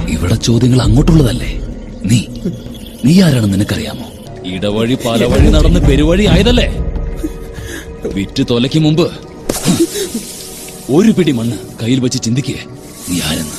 ഇവിടെ ചോദ്യങ്ങൾ അങ്ങോട്ടുള്ളതല്ലേ നീ നീ ആരാണെന്ന് നിനക്കറിയാമോ ഇടവഴി പല വഴി നടന്ന് പെരുവഴി ആയതല്ലേ വിറ്റ് തൊലയ്ക്ക് മുമ്പ് ഒരു പിടി മണ്ണ് കയ്യിൽ വെച്ച് ചിന്തിക്കേ നീ ആരെന്ന്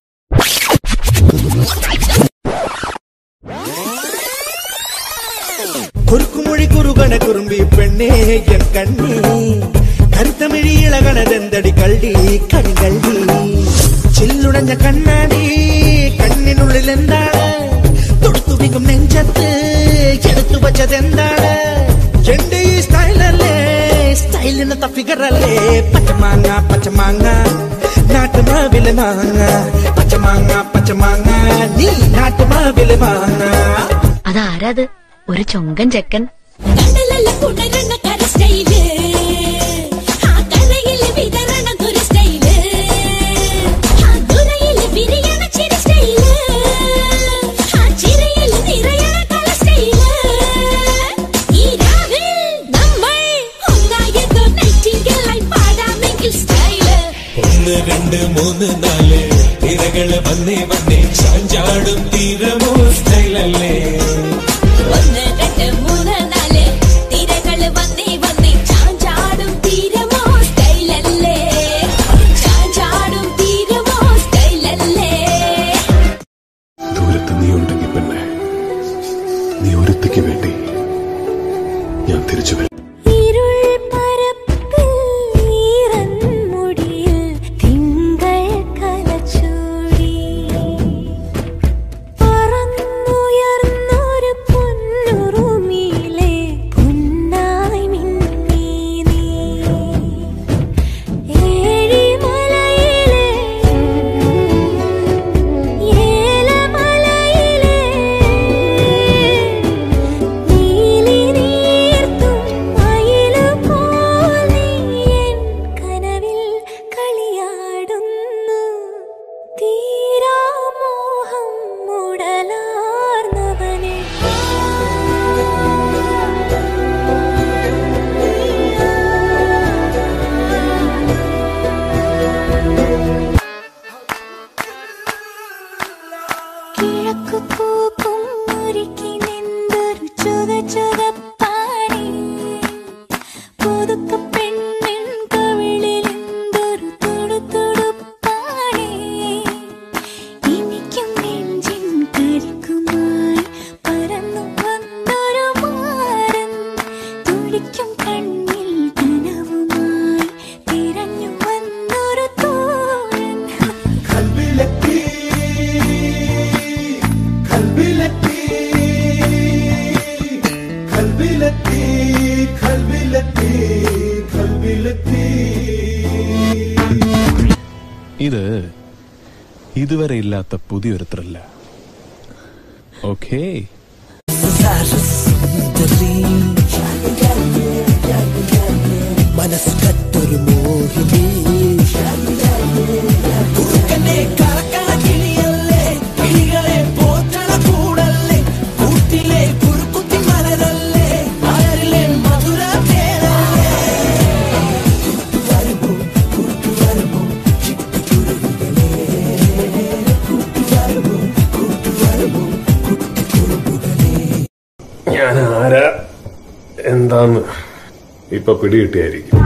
കുറുക്കുമൊഴി കുറുകണ കുറുമ്പി പെണ്ണേ എൻ കണ്ണി കരുത്തമിഴി ഇളകണതെന്തടി കള്ളി കരികള്ളി ചില്ലുടഞ്ഞ കണ്ണാടി കണ്ണിനുള്ളിൽ എന്താണ് തൊടുത്തുവിക്കും നെഞ്ചത്ത് എടുത്തു വച്ചതെന്താണ് എന്റെ ഈ സ്റ്റൈലല്ലേ സ്റ്റൈലിനത്ത ഫിഗറല്ലേ പച്ചമാങ്ങ പച്ചമാങ്ങ നാട്ടുമാവിലെ മാങ്ങ പച്ചമാങ്ങ പച്ചമാങ്ങ നീ നാട്ടുമാവിലെ മാങ്ങ അതാരാത് ഒരു ചൊങ്കൻ ചെക്കൻ കടലല്ല പുണരണ കര സ്റ്റൈല് ആ കരയില് വിതരണ ഒരു സ്റ്റൈല് ആ ദുരയില് വിരിയണ ചിരി സ്റ്റൈല് ആ ചിരയില് നിറയണ കല സ്റ്റൈല് ഈ രാവിൽ നമ്മൾ ഒന്നായത് നൈറ്റിംഗലായി പാടാമെങ്കിൽ സ്റ്റൈല് ഒന്ന് രണ്ട് മൂന്ന് നാല് തിരകള് വന്നേ വന്നേ ചാഞ്ചാടും തീരമോ സ്റ്റൈലല്ലേ ഒന്ന് രണ്ട് മൂന്ന് നാല് തിരകള് വന്നേ വന്നേ ചാഞ്ചാടും തീരമോ സ്റ്റൈലല്ലേ ചാഞ്ചാടും തീരമോ സ്റ്റൈലല്ലേ ദൂരത്ത് നീ ഉണ്ടെങ്കിൽ പെണ്ണെ നീ ഒരുത്തിക്ക് വേണ്ടി ഞാൻ തിരിച്ചു വരും ഇരുൾ പരപ്പിൽ ഈറൻമുടിയിൽ തിങ്കൾ കലച്ചൂടി പറന്നുയർന്നൊരു പൊന്നുറുമിയിലെ പൊന്നായി മിന്നി നീ ഏഴിമലയിലെ ഏലമലയിലെ നീലി നീർത്തും മയിലുപോൽ നീ എൻ കനവിൽ കളിയാടുന്നു തീരാമോഹം മുടലാർന്നവനെ കിഴക്കു പൂക്കും ഒരുക്കി നിന്നൊരു ചുക ചുകപ്പാടി പുതുക്ക പെണ്ണിൻ കവിളിൽ എന്തൊരു തുടു തുടുപ്പാടി എനിക്കും നെഞ്ചിൻ കരിക്കുമായി പറന്നു വന്നൊരു മാരൻ തുടിക്കും കണ്ണിൽ കനവുമായി തിരഞ്ഞു വന്നൊരു തോഴൻ കൽവിലെത്തി കൽവിലെത്തി കൽവിലെത്തി കൽവിലെത്തി കൽവിലെത്തി ഇത് ഇതുവരെ ഇല്ലാത്ത പുതിയൊരു ത്രില്ല ഓക്കേ മനസ്കത്തൊരു മോഹിനി കുറുക്കനെ കറക്കണ കിളിയല്ലേ കിളികളെ പോറ്റണ കൂടല്ലേ കൂട്ടിലെ കുറുക്കുത്തി മലരല്ലേ മലരിലെ മധുര തേരല്ലേ കൂട്ടുവരുമോ കൂട്ടുവരുമോ ചിട്ടുകുരുവികളെ കൂട്ടുവരുമോ കൂട്ടുവരുമോ കുട്ടിക്കുറുമ്പുകളെ ഞാൻ ആരാ എന്താന്ന് ഇപ്പൊ പിടികിട്ടിയായിരിക്കും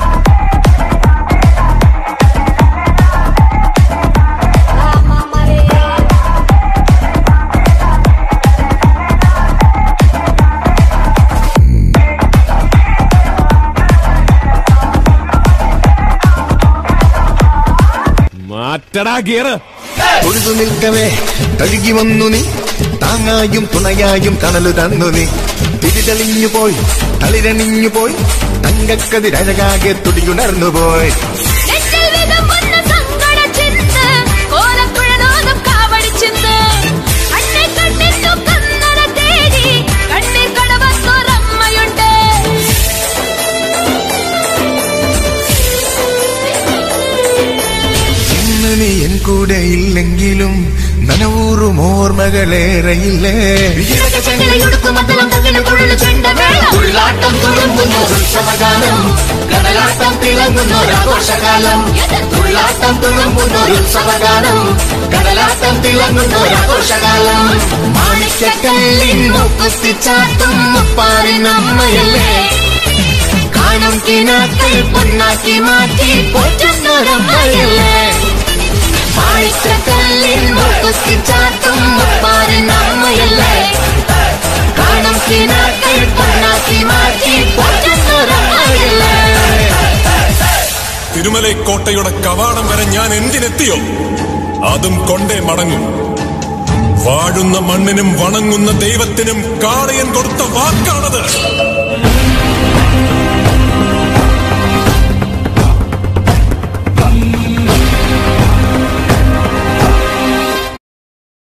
മാറ്റടാ ഗിയറ് തൊഴുതു നിൽക്കവേ തഴുകി വന്നു നീ താങ്ങായും തുണയായും തണലു തന്നു നീ തിരിതെളിഞ്ഞു പോയി തളിരണിഞ്ഞു പോയി തങ്കക്കതിരഴകാകെ തുടിയുണർന്നു പോയി നെറ്റിൽ വിതുമ്പുന്ന സങ്കട ചിന്ത്, കോലക്കുഴലോതും കാവടിച്ചിന്ത്. അന്നെ കണ്ണിട്ടു കന്നഡ തേടി, കണ്ണിൽ കടവത്തൊരമ്മയുണ്ട്. ഇന്ന് നീ എൻ കൂടെ ഇല്ലെങ്കിലും നനവൂറും ഓർമ്മകളേറെയില്ലേ തുള്ളാട്ടം തുളുമ്പുന്ന ഉത്സവകാലം കടലാട്ടം തിളങ്ങുന്ന ഒരാഘോഷകാലം തുള്ളാട്ടം തുളുമ്പുന്ന ഉത്സവകാലം കടലാട്ടം തിളങ്ങുന്ന ഒരാഘോഷകാലം മാണിക്കക്കല്ലിൻ മുക്കുത്തിച്ചാട്ടും മുപ്പാറിനമ്മയല്ലേ കാണും കിനാക്കൾ പൊന്നാക്കി മാറ്റി പോറ്റുന്നൊരമ്മയല്ലേ മാണിക്കക്കല്ലിൻ മുക്കുത്തിച്ചാട്ടും മുപ്പാറിനമ്മയല്ലേ കാണും കിനാക്കൾ പൊന്നാക്കി മാറ്റി പോറ്റുന്നൊരമ്മയല്ലേ തിരുമലൈ കോട്ടയുടെ കവാടം വരെ ഞാൻ എന്തിനെത്തിയോ അതും കൊണ്ടേ മടങ്ങും വാഴുന്ന മണ്ണിനും വണങ്ങുന്ന ദൈവത്തിനും കാളയൻ കൊടുത്ത വാക്കാണത്